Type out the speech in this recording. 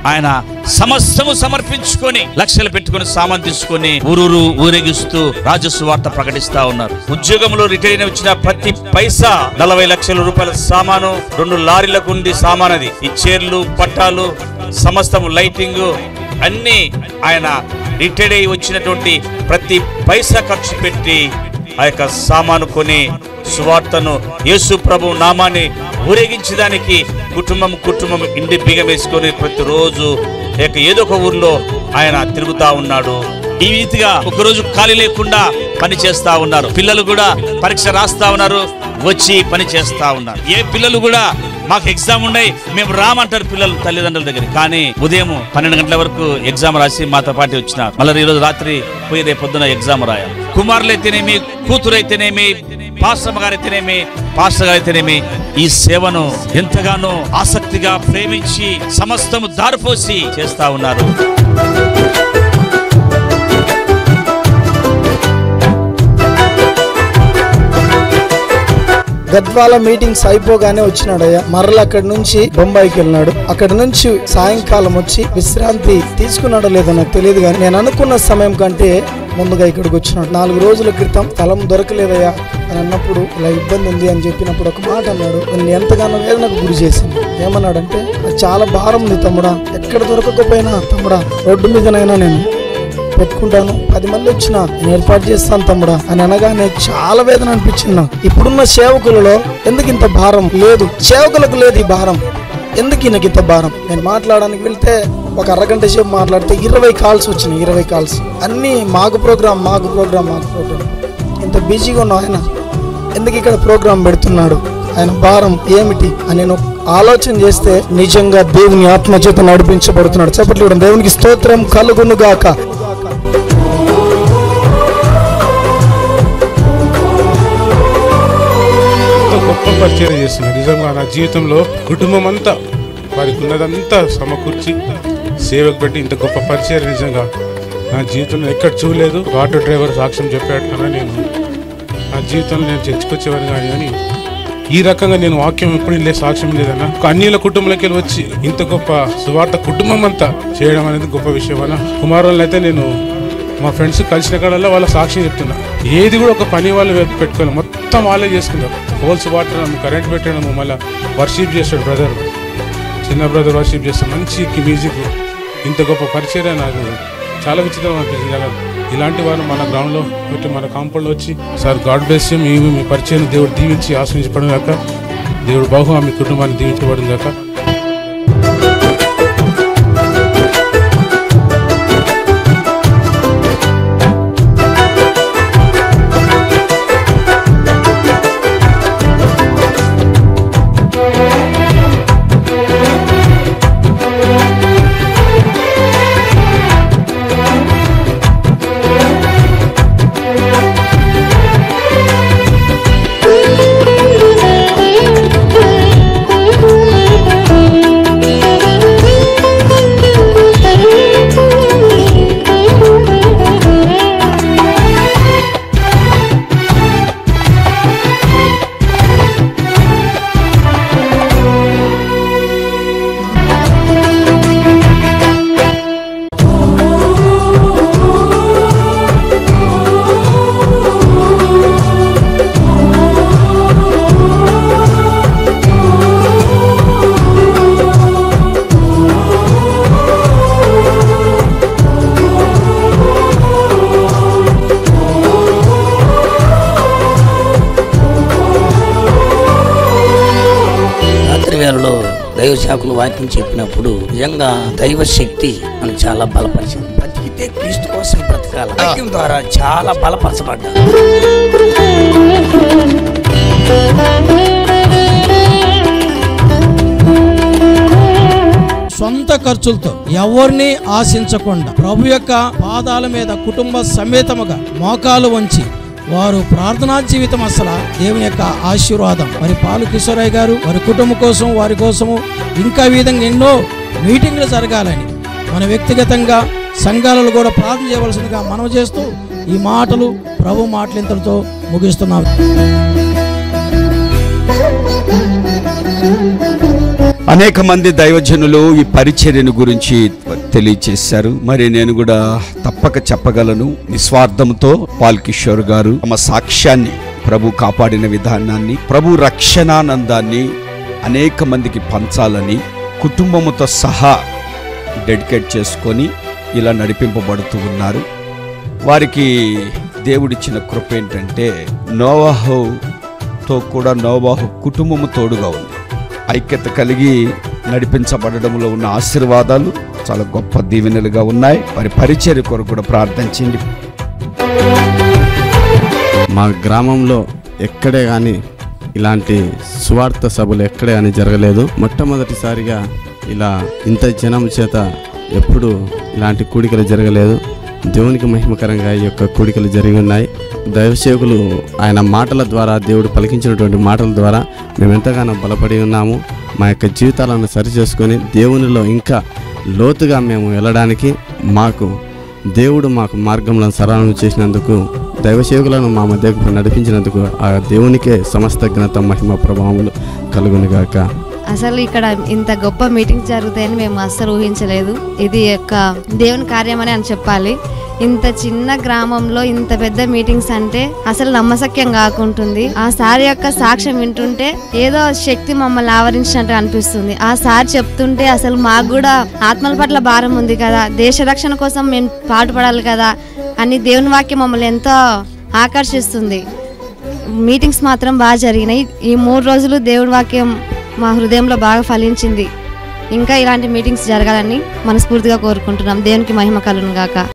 ఆయన సమస్తము సమర్పించుకొని లక్షలు పెట్టుకొని సామాన్ తీసుకొని ఊరూరు ఊరేగిస్తూ రాజస్వార్త ప్రకటిస్తా ఉన్నారు ఉద్యోగంలో రిటైర్ అయిన వచ్చిన ప్రతి పైసా నలభై లక్షల రూపాయల సామాను రెండు లారీలకు ఉంది సామాన్ అది ఈ చైర్లు పట్టాలు సమస్తము లైటింగ్ అన్ని ఆయన రిటైర్ అయి వచ్చినటువంటి ప్రతి పైసా ఖర్చు పెట్టి ఆ యొక్క సామాను కొని సువార్తను యేసు ప్రభు నామాన్ని ఊరేగించడానికి కుటుంబం కుటుంబం ఇంటి బిగం వేసుకొని ప్రతిరోజు ఈ యొక్క ఏదో ఒక ఊర్లో ఆయన తిరుగుతా ఉన్నాడు ఈ రీతిగా ఒకరోజు ఖాళీ లేకుండా పని చేస్తా ఉన్నారు పిల్లలు కూడా పరీక్ష రాస్తా ఉన్నారు వచ్చి పని చేస్తా ఉన్నారు ఏ పిల్లలు కూడా మాకు ఎగ్జామ్ ఉన్నాయి మేము రామంటారు పిల్లలు తల్లిదండ్రుల దగ్గర కానీ ఉదయం పన్నెండు గంటల వరకు ఎగ్జామ్ రాసి మాతో పాటు వచ్చినారు మళ్ళీ ఈ రోజు రాత్రి పోయి రేపు పొద్దున ఎగ్జామ్ రాయాలి కుమారులు అయితేనేమి కూతురు అయితేనేమి పాస్టర్ గారు అయితేనేమి పాస్టర్ గారు అయితేనేమి ఈ సేవను ఎంతగానో ఆసక్తిగా ప్రేమించి సమస్తము దారిపోసి చేస్తా ఉన్నారు గద్వాల మీటింగ్స్ అయిపోగానే వచ్చినాడయ్యా మరలా అక్కడి నుంచి బొంబాయికి వెళ్ళినాడు అక్కడి నుంచి సాయంకాలం వచ్చి విశ్రాంతి తీసుకున్నాడో లేదో నాకు తెలియదు కానీ నేను అనుకున్న సమయం కంటే ముందుగా ఇక్కడికి వచ్చినాడు నాలుగు రోజుల క్రితం స్థలం దొరకలేదయ్యా అని అన్నప్పుడు ఇలా ఇబ్బంది ఉంది అని చెప్పినప్పుడు ఒక మాట అన్నాడు నేను ఎంతగానో వేదనకు గురి చేసింది ఏమన్నాడంటే "నాకు చాలా భారం ఉంది తమ్ముడా ఎక్కడ దొరకకపోయినా తమ్ముడా రోడ్డు మీదనైనా నేను పెట్టుకుంటాను పది మంది వచ్చిన నేను ఏర్పాటు చేస్తాను తమ్ముడా అని అనగానే చాలా వేదన అనిపించింది నాకు ఇప్పుడున్న సేవకులలో ఎందుకు ఇంత భారం లేదు సేవకులకు లేదు ఈ భారం ఎందుకు ఈయనకి ఇంత భారం నేను మాట్లాడడానికి వెళ్తే ఒక అరగంట సేపు మాట్లాడితే ఇరవై కాల్స్ వచ్చినాయి ఇరవై కాల్స్ అన్నీ మాకు ప్రోగ్రామ్ మాకు ప్రోగ్రామ్ మాకు ప్రోగ్రామ్ ఇంత బిజీగా ఉన్న ఆయన ఎందుకు ఇక్కడ ప్రోగ్రామ్ పెడుతున్నాడు ఆయన భారం ఏమిటి అని నేను ఆలోచన చేస్తే నిజంగా దేవుని ఆత్మచేత నడిపించబడుతున్నాడు చెప్పట్లు కూడా దేవునికి స్తోత్రం కలుగును గాక ఎంతో గొప్ప పరిచయం చేస్తున్నారు నిజంగా నా జీవితంలో కుటుంబం అంతా వారికి ఉన్నదంతా సమకూర్చి సేవకు పెట్టి ఇంత గొప్ప పరిచయం నిజంగా నా జీవితంలో ఎక్కడ చూడలేదు ఆటో డ్రైవర్ సాక్ష్యం చెప్పాడు కదా నేను నా జీవితంలో నేను చర్చకొచ్చేవాడిని కానీ కానీ ఈ రకంగా నేను వాక్యం ఎప్పుడు లే సాక్ష్యం లేదన్నా ఒక అన్యుల కుటుంబంలోకి వెళ్ళి వచ్చి ఇంత గొప్ప సువార్త కుటుంబం అంతా చేయడం అనేది గొప్ప విషయం అన్న కుమారులను అయితే నేను మా ఫ్రెండ్స్ కలిసిన కాడల్లో వాళ్ళ సాక్ష్యం చెప్తున్నా ఏది కూడా ఒక పని వాళ్ళు పెట్టుకోవాలి మొత్తం వాళ్ళే చేసుకున్నారు హోల్స్ వాటర్ కరెంట్ పెట్టడం మళ్ళీ వర్షిప్ చేస్తాడు బ్రదర్ చిన్న బ్రదర్ వర్షిప్ చేస్తాడు మంచి మ్యూజిక్ ఇంత గొప్ప పరిచయం నాకు చాలా విచిత్రం అనిపించింది కదా ఇలాంటి వారు మన గ్రౌండ్లో వచ్చి మన కాంపౌండ్లో వచ్చి సార్ గాడ్ బ్లెస్ యూ మీ మీ పరిచయం దేవుడు దీవించి ఆశ్రయించబడిన కాక దేవుడు బహుగా మీ కుటుంబాన్ని దీవించబడిన కాక రాత్రి వేళలో దైవ శాఖలు వాక్యం చెప్పినప్పుడు నిజంగా దైవ శక్తి మనం చాలా బలపరిచింది బ్రతికితే క్రీస్తు కోసం బ్రతకాలి వాక్యం ద్వారా చాలా బలపరచబడ్డా సొంత ఖర్చులతో ఎవరిని ఆశించకుండా ప్రభు యొక్క పాదాల మీద కుటుంబ సమేతముగా మోకాలు వంచి వారు ప్రార్థనా జీవితం అసలు దేవుని యొక్క ఆశీర్వాదం మరి పాలు కిషోరయ్య గారు వారి కుటుంబం కోసం వారి కోసము ఇంకా ఈ విధంగా ఎన్నో మీటింగ్లు జరగాలని మన వ్యక్తిగతంగా సంఘాలలో కూడా ప్రార్థన చేయవలసిందిగా మనం చేస్తూ ఈ మాటలు ప్రభు మాటలింతలతో ముగిస్తున్నాం అనేక మంది దైవజనులు ఈ పరిచర్యను గురించి తెలియచేశారు మరి నేను కూడా తప్పక చెప్పగలను నిస్వార్థంతో పాల్ కిషోర్ గారు తమ సాక్ష్యాన్ని ప్రభు కాపాడిన విధానాన్ని ప్రభు రక్షణానందాన్ని అనేక మందికి పంచాలని కుటుంబముతో సహా డెడికేట్ చేసుకొని ఇలా నడిపింపబడుతూ ఉన్నారు వారికి దేవుడిచ్చిన కృప ఏంటంటే నోవాహుతో కూడా నోవాహు కుటుంబము తోడుగా ఉంది ఐక్యత కలిగి నడిపించబడడంలో ఉన్న ఆశీర్వాదాలు చాలా గొప్ప దీవెనలుగా ఉన్నాయి వారి పరిచర్య కొరకు కూడా ప్రార్థించండి మా గ్రామంలో ఎక్కడే కానీ ఇలాంటి సువార్త సభలు ఎక్కడే కానీ జరగలేదు మొట్టమొదటిసారిగా ఇలా ఇంత జనం చేత ఎప్పుడు ఇలాంటి కూడికలు జరగలేదు దేవునికి మహిమకరంగా ఈ యొక్క కూడికలు జరిగి ఉన్నాయి దైవసేవకులు ఆయన మాటల ద్వారా దేవుడు పలికించినటువంటి మాటల ద్వారా మేము ఎంతగానో బలపడి ఉన్నాము మా యొక్క జీవితాలను సరిచేసుకొని దేవునిలో ఇంకా లోతుగా మేము వెళ్ళడానికి మాకు దేవుడు మాకు మార్గంలో సరళం చేసినందుకు దైవసేవకులను మా మధ్యకు నడిపించినందుకు ఆ దేవునికే సమస్త ఘనత మహిమ ప్రభావములు కలుగునుగాక అసలు ఇక్కడ ఇంత గొప్ప మీటింగ్స్ జరుగుతాయని మేము అస్సలు ఊహించలేదు ఇది యొక్క దేవుని కార్యమని అని చెప్పాలి ఇంత చిన్న గ్రామంలో ఇంత పెద్ద మీటింగ్స్ అంటే అసలు నమ్మశక్యం కాకుంటుంది ఆ సార్ యొక్క సాక్ష్యం వింటుంటే ఏదో శక్తి మమ్మల్ని ఆవరించినట్టు అనిపిస్తుంది ఆ సార్ చెప్తుంటే అసలు మాకు కూడా ఆత్మల పట్ల భారం ఉంది కదా దేశ రక్షణ కోసం మేము పాటుపడాలి కదా అని దేవుని వాక్యం మమ్మల్ని ఎంతో ఆకర్షిస్తుంది మీటింగ్స్ మాత్రం బాగా జరిగినాయి ఈ మూడు రోజులు దేవుడి వాక్యం మా హృదయంలో బాగా ఫలించింది ఇంకా ఇలాంటి మీటింగ్స్ జరగాలని మనస్ఫూర్తిగా కోరుకుంటున్నాం దేవునికి మహిమ కలును గాక